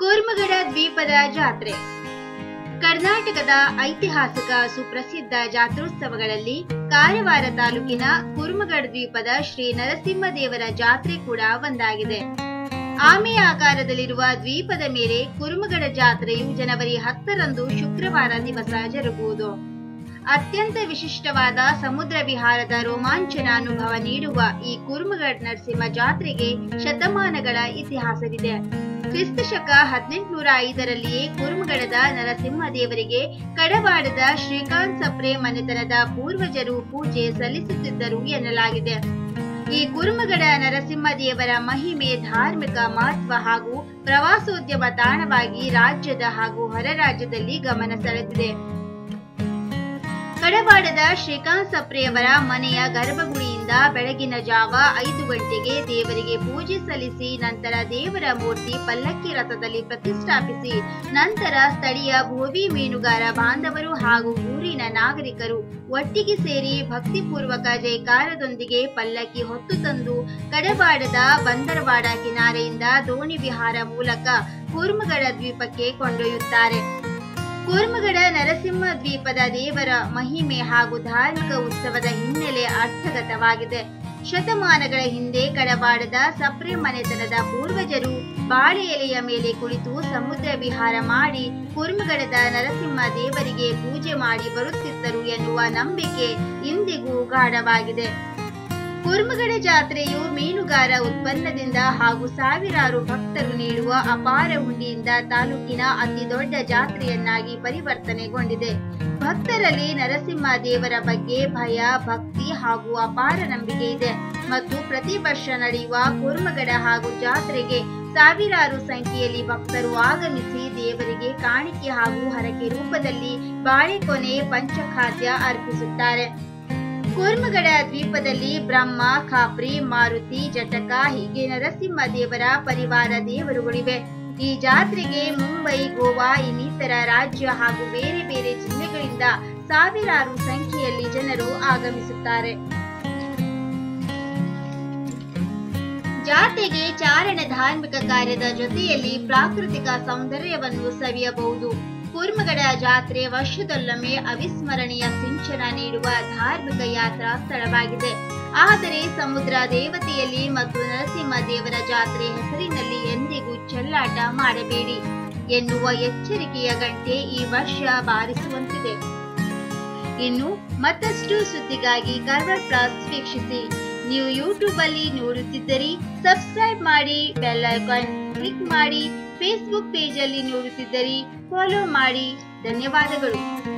ಕೂರ್ಮಗಡ ದ್ವೀಪದ ಜಾತ್ರೆ ಕರ್ನಾಟಕದ ಐತಿಹಾಸಿಕ ಸುಪ್ರಸಿದ್ಧ ಜಾತ್ರೋತ್ಸವಗಳಲ್ಲಿ ಕಾರವಾರ ತಾಲೂಕಿನ ಕುರ್ಮಗಡ ದ್ವೀಪದ ಶ್ರೀ ನರಸಿಂಹದೇವರ ಜಾತ್ರೆ ಕೂಡ ಒಂದಾಗಿದೆ ಆಮೆಯ ಆಕಾರದಲ್ಲಿರುವ ದ್ವೀಪದ ಮೇಲೆ ಕುರುಮಗಡ ಜಾತ್ರೆಯು ಜನವರಿ ಹತ್ತರಂದು ಶುಕ್ರವಾರ ದಿವಸ ಜರುಗುವುದು ಅತ್ಯಂತ ವಿಶಿಷ್ಟವಾದ ಸಮುದ್ರ ವಿಹಾರದ ರೋಮಾಂಚನ ಅನುಭವ ನೀಡುವ ಈ ಕುರುಮಗಡ್ ನರಸಿಂಹ ಜಾತ್ರೆಗೆ ಶತಮಾನಗಳ ಇತಿಹಾಸವಿದೆ ಕ್ರಿಸ್ತ ಶಕ ಹದಿನೆಂಟುನೂರ ಐದರಲ್ಲಿಯೇ ಕುರುಮಗಡದ ನರಸಿಂಹ ದೇವರಿಗೆ ಕಡವಾಡದ ಶ್ರೀಕಾಂತ್ ಸಪ್ರೆ ಮನೆತನದ ಪೂರ್ವಜರು ಪೂಜೆ ಸಲ್ಲಿಸುತ್ತಿದ್ದರು ಎನ್ನಲಾಗಿದೆ ಈ ಕುರುಮಗಡ ನರಸಿಂಹ ದೇವರ ಮಹಿಮೆ ಧಾರ್ಮಿಕ ಮಹತ್ವ ಹಾಗೂ ಪ್ರವಾಸೋದ್ಯಮ ತಾಣವಾಗಿ ರಾಜ್ಯದ ಹಾಗೂ ಹೊರ ರಾಜ್ಯದಲ್ಲಿ ಗಮನ ಸೆಳೆದಿದೆ ಕಡವಾಡದ ಶ್ರೀಕಾಂತ್ ಸಪ್ರೆಯವರ ಮನೆಯ ಗರ್ಭಗುಡಿಯಿಂದ ಬೆಳಗಿನ ಜಾವ ಐದು ಗಂಟೆಗೆ ದೇವರಿಗೆ ಪೂಜೆ ಸಲ್ಲಿಸಿ ನಂತರ ದೇವರ ಮೂರ್ತಿ ಪಲ್ಲಕ್ಕಿ ರಥದಲ್ಲಿ ಪ್ರತಿಷ್ಠಾಪಿಸಿ ನಂತರ ಸ್ಥಳೀಯ ಭೋವಿ ಮೀನುಗಾರ ಬಾಂಧವರು ಹಾಗೂ ಊರಿನ ನಾಗರಿಕರು ಒಟ್ಟಿಗೆ ಸೇರಿ ಭಕ್ತಿಪೂರ್ವಕ ಜೈಕಾರದೊಂದಿಗೆ ಪಲ್ಲಕ್ಕಿ ಹೊತ್ತು ತಂದು ಕಡವಾಡದ ಬಂದರವಾಡ ಕಿನಾರೆಯಿಂದ ದೋಣಿ ವಿಹಾರ ಮೂಲಕ ಕೂರ್ಮಗಡ ದ್ವೀಪಕ್ಕೆ ಕೊಂಡೊಯ್ಯುತ್ತಾರೆ ಕೂರ್ಮಗಡ ನರಸಿಂಹ ದ್ವೀಪದ ದೇವರ ಮಹಿಮೆ ಹಾಗೂ ಧಾರ್ಮಿಕ ಉತ್ಸವದ ಹಿನ್ನೆಲೆ ಅರ್ಥಗತವಾಗಿದೆ ಶತಮಾನಗಳ ಹಿಂದೆ ಕಡವಾಡದ ಸಪ್ರೆ ಮನೆತನದ ಪೂರ್ವಜರು ಬಾಳೆ ಎಲೆಯ ಮೇಲೆ ಕುಳಿತು ಸಮುದ್ರ ವಿಹಾರ ಮಾಡಿ ಕುರ್ಮಗಡದ ನರಸಿಂಹ ದೇವರಿಗೆ ಪೂಜೆ ಮಾಡಿ ಬರುತ್ತಿದ್ದರು ಎನ್ನುವ ನಂಬಿಕೆ ಇಂದಿಗೂ ಗಾಢವಾಗಿದೆ ಕುರ್ಮಗಡ ಜಾತ್ರೆಯು ಮೀನುಗಾರ ಉತ್ಪನ್ನದಿಂದ ಹಾಗೂ ಸಾವಿರಾರು ಭಕ್ತರು ನೀಡುವ ಅಪಾರ ಹುಂಡಿಯಿಂದ ತಾಲೂಕಿನ ಅತಿ ದೊಡ್ಡ ಜಾತ್ರೆಯನ್ನಾಗಿ ಪರಿವರ್ತನೆಗೊಂಡಿದೆ ಭಕ್ತರಲ್ಲಿ ನರಸಿಂಹ ದೇವರ ಬಗ್ಗೆ ಭಯ ಭಕ್ತಿ ಹಾಗೂ ಅಪಾರ ನಂಬಿಕೆ ಇದೆ ಮತ್ತು ಪ್ರತಿ ವರ್ಷ ನಡೆಯುವ ಕುರ್ಮಗಡ ಹಾಗೂ ಜಾತ್ರೆಗೆ ಸಾವಿರಾರು ಸಂಖ್ಯೆಯಲ್ಲಿ ಭಕ್ತರು ಆಗಮಿಸಿ ದೇವರಿಗೆ ಕಾಣಿಕೆ ಹಾಗೂ ಹರಕೆ ರೂಪದಲ್ಲಿ ಬಾಳೆಕೊನೆ ಪಂಚಖಾದ್ಯ ಅರ್ಪಿಸುತ್ತಾರೆ ಕೂರ್ಮಗಡ ದ್ವೀಪದಲ್ಲಿ ಬ್ರಹ್ಮ ಖಾಪ್ರಿ ಮಾರುತಿ ಜಟಕ ಹೀಗೆ ನರಸಿಂಹ ದೇವರ ಪರಿವಾರ ದೇವರುಗಳಿವೆ ಈ ಜಾತ್ರೆಗೆ ಮುಂಬೈ ಗೋವಾ ಇನ್ನಿತರ ರಾಜ್ಯ ಹಾಗೂ ಬೇರೆ ಬೇರೆ ಜಿಲ್ಲೆಗಳಿಂದ ಸಾವಿರಾರು ಸಂಖ್ಯೆಯಲ್ಲಿ ಜನರು ಆಗಮಿಸುತ್ತಾರೆ ಜಾತ್ರೆಗೆ ಚಾರಣ ಧಾರ್ಮಿಕ ಕಾರ್ಯದ ಜೊತೆಯಲ್ಲಿ ಪ್ರಾಕೃತಿಕ ಸೌಂದರ್ಯವನ್ನು ಸವಿಯಬಹುದು ಕೂರ್ಮಗಡ ಜಾತ್ರೆ ವರ್ಷದೊಲ್ಲೊಮ್ಮೆ ಅವಿಸ್ಮರಣೀಯ ಸಿಂಚನ ನೀಡುವ ಧಾರ್ಮಿಕ ಯಾತ್ರಾ ಸ್ಥಳವಾಗಿದೆ ಆದರೆ ಸಮುದ್ರ ದೇವತೆಯಲ್ಲಿ ಮತ್ತು ನರಸಿಂಹ ದೇವರ ಜಾತ್ರೆ ಹೆಸರಿನಲ್ಲಿ ಎಂದಿಗೂ ಚೆಲ್ಲಾಟ ಮಾಡಬೇಡಿ ಎನ್ನುವ ಎಚ್ಚರಿಕೆಯ ಗಂಟೆ ಈ ವರ್ಷ ಬಾರಿಸುವಂತಿದೆ ಇನ್ನು ಮತ್ತಷ್ಟು ಸುದ್ದಿಗಾಗಿ ಕರ್ವರ್ ಪ್ಲಸ್ ವೀಕ್ಷಿಸಿ ನೀವು ಯೂಟ್ಯೂಬ್ ಅಲ್ಲಿ ನೋಡುತ್ತಿದ್ದರೆ ಸಬ್ಸ್ಕ್ರೈಬ್ ಮಾಡಿ ಬೆಲ್ ಐಕಾನ್ ಕ್ಲಿಕ್ ಮಾಡಿ ಫೇಸ್ಬುಕ್ ಪೇಜ್ ಅಲ್ಲಿ ನೋಡುತ್ತಿದ್ದರೆ ಫಾಲೋ ಮಾಡಿ ಧನ್ಯವಾದಗಳು